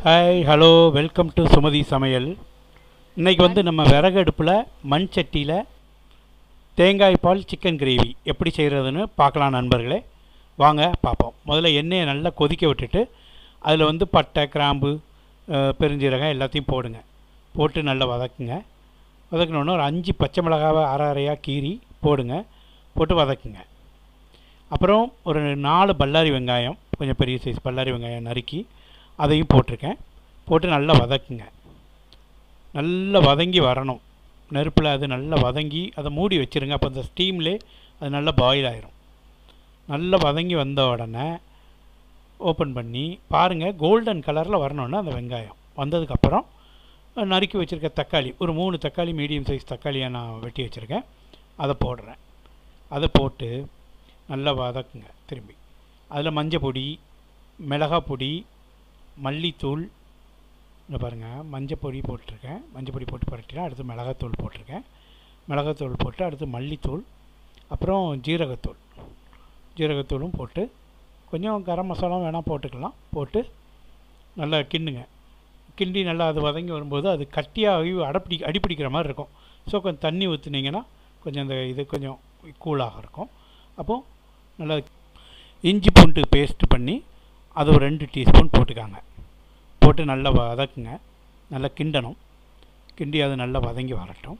hi hello welcome to Sumathi சமையல் இன்னைக்கு வந்து நம்ம விறகு அடுப்பில் மண் சட்டியில் தேங்காய் பால் சிக்கன் கிரேவி எப்படி செய்கிறதுன்னு பார்க்கலாம் நண்பர்களே வாங்க பார்ப்போம் முதல்ல எண்ணெயை நல்லா கொதிக்க விட்டுட்டு அதில் வந்து பட்டை கிராம்பு அஹ், பெருஞ்சீரகம் எல்லாத்தையும் போடுங்க போட்டு நல்லா வதக்குங்க வதக்கினோடனே ஒரு அஞ்சு பச்சை மிளகாவை அரை அரையாக கீறி போடுங்க போட்டு வதக்குங்க அப்புறம் ஒரு நாலு பல்லாரி வெங்காயம் கொஞ்சம் பெரிய சைஸ் பல்லாரி வெங்காயம் நறுக்கி அதையும் போட்டிருக்கேன் போட்டு நல்லா வதக்குங்க நல்லா வதங்கி வரணும் நெருப்பில் அது நல்லா வதங்கி அதை மூடி வச்சிருங்க அப்போ அந்த ஸ்டீம்லே அது நல்லா பாயில் ஆயிரும் நல்லா வதங்கி வந்த உடனே ஓப்பன் பண்ணி பாருங்கள் கோல்டன் கலரில் வரணுன்னா அந்த வெங்காயம் வந்ததுக்கப்புறம் நறுக்கி வச்சுருக்க தக்காளி ஒரு மூணு தக்காளி மீடியம் சைஸ் தக்காளியை நான் வெட்டி வச்சுருக்கேன் அதை போடுறேன் அதை போட்டு நல்லா வதக்குங்க திரும்பி அதில் மஞ்சள் பொடி மிளகாய் பொடி மல்லித்தூள் இங்கே பாருங்கள் மஞ்சள் பொடி போட்டிருக்கேன் மஞ்சள் பொடி போட்டு பரட்டினா அடுத்து மிளகாத்தூள் போட்டிருக்கேன் மிளகாத்தூள் போட்டு அடுத்து மல்லித்தூள் அப்புறம் ஜீரகத்தூள் ஜீரகத்தூளும் போட்டு கொஞ்சம் கரம் மசாலா வேணால் போட்டுக்கலாம் போட்டு நல்லா கிண்டுங்க கிண்டி நல்லா அது வதங்கி வரும்போது அது கட்டியாகி அடப்பிடி அடிப்பிடிக்கிற மாதிரி இருக்கும் ஸோ கொஞ்சம் தண்ணி ஊற்றுனீங்கன்னா கொஞ்சம் அந்த இது கொஞ்சம் கூலாக இருக்கும் அப்போது நல்லா இஞ்சி பூண்டு பேஸ்ட் பண்ணி அது ஒரு ரெண்டு டீஸ்பூன் போட்டுக்காங்க போட்டு நல்லா வதக்குங்க நல்லா கிண்டணும் கிண்டி அது நல்லா வதங்கி வரட்டும்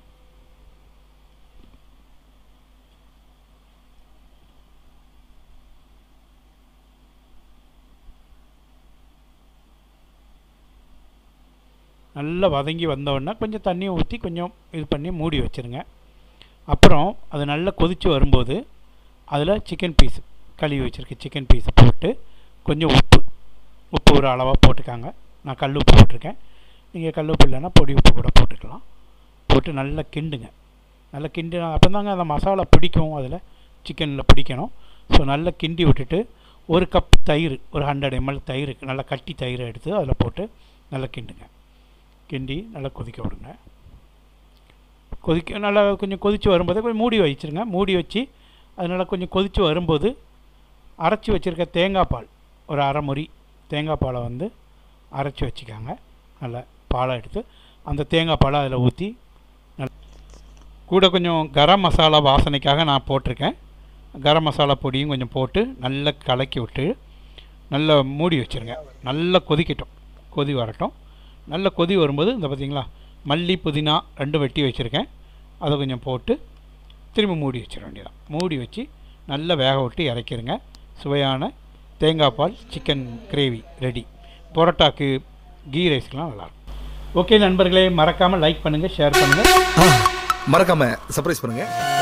நல்லா வதங்கி வந்தோடனே கொஞ்சம் தண்ணியை ஊற்றி கொஞ்சம் இது பண்ணி மூடி வச்சுருங்க அப்புறம் அது நல்லா கொதித்து வரும்போது அதில் சிக்கன் பீஸ் கழுவி வச்சுருக்க சிக்கன் பீஸ் போட்டு கொஞ்சம் உப்பு உப்பு ஒரு அளவாக போட்டுக்காங்க நான் கல் உப்பு போட்டிருக்கேன் நீங்கள் கல் உப்பு இல்லைன்னா பொடி உப்பு கூட போட்டுக்கலாம் போட்டு நல்லா கிண்டுங்க நல்லா கிண்டு அப்போ தாங்க அந்த மசாலா பிடிக்கும் அதில் சிக்கனில் பிடிக்கணும் ஸோ நல்லா கிண்டி விட்டுட்டு ஒரு கப் தயிர் ஒரு ஹண்ட்ரட் எம்எல் தயிர் நல்லா கட்டி தயிரை எடுத்து அதில் போட்டு நல்லா கிண்டுங்க கிண்டி நல்லா கொதிக்க விடுங்க கொதிக்க நல்லா கொஞ்சம் கொதித்து வரும்போது கொஞ்சம் மூடி வச்சிருங்க மூடி வச்சு அது நல்லா கொஞ்சம் கொதித்து வரும்போது அரைச்சி வச்சுருக்க தேங்காய் பால் ஒரு அரை முறி தேங்காய் பாலை வந்து அரைச்சி வச்சுக்காங்க நல்லா பாலை எடுத்து அந்த தேங்காய் பாலை அதில் ஊற்றி கூட கொஞ்சம் கரம் மசாலா வாசனைக்காக நான் போட்டிருக்கேன் கரம் மசாலா பொடியும் கொஞ்சம் போட்டு நல்லா கலக்கி விட்டு நல்லா மூடி வச்சுருங்க நல்லா கொதிக்கட்டும் கொதி வரட்டும் நல்ல கொதி வரும்போது இந்த பார்த்தீங்களா மல்லி புதினா ரெண்டு வெட்டி வச்சுருக்கேன் அதை கொஞ்சம் போட்டு திரும்ப மூடி வச்சிட வேண்டியதான் மூடி வச்சு நல்லா வேக விட்டு இறக்கிருங்க சுவையான தேங்காய் பால் சிக்கன் கிரேவி ரெடி பரோட்டாக்கு கீ ரைஸ்க்கெலாம் நல்லாயிருக்கும் ஓகே நண்பர்களே மறக்காமல் லைக் பண்ணுங்கள் ஷேர் பண்ணுங்கள் மறக்காம சர்ப்ரைஸ் பண்ணுங்க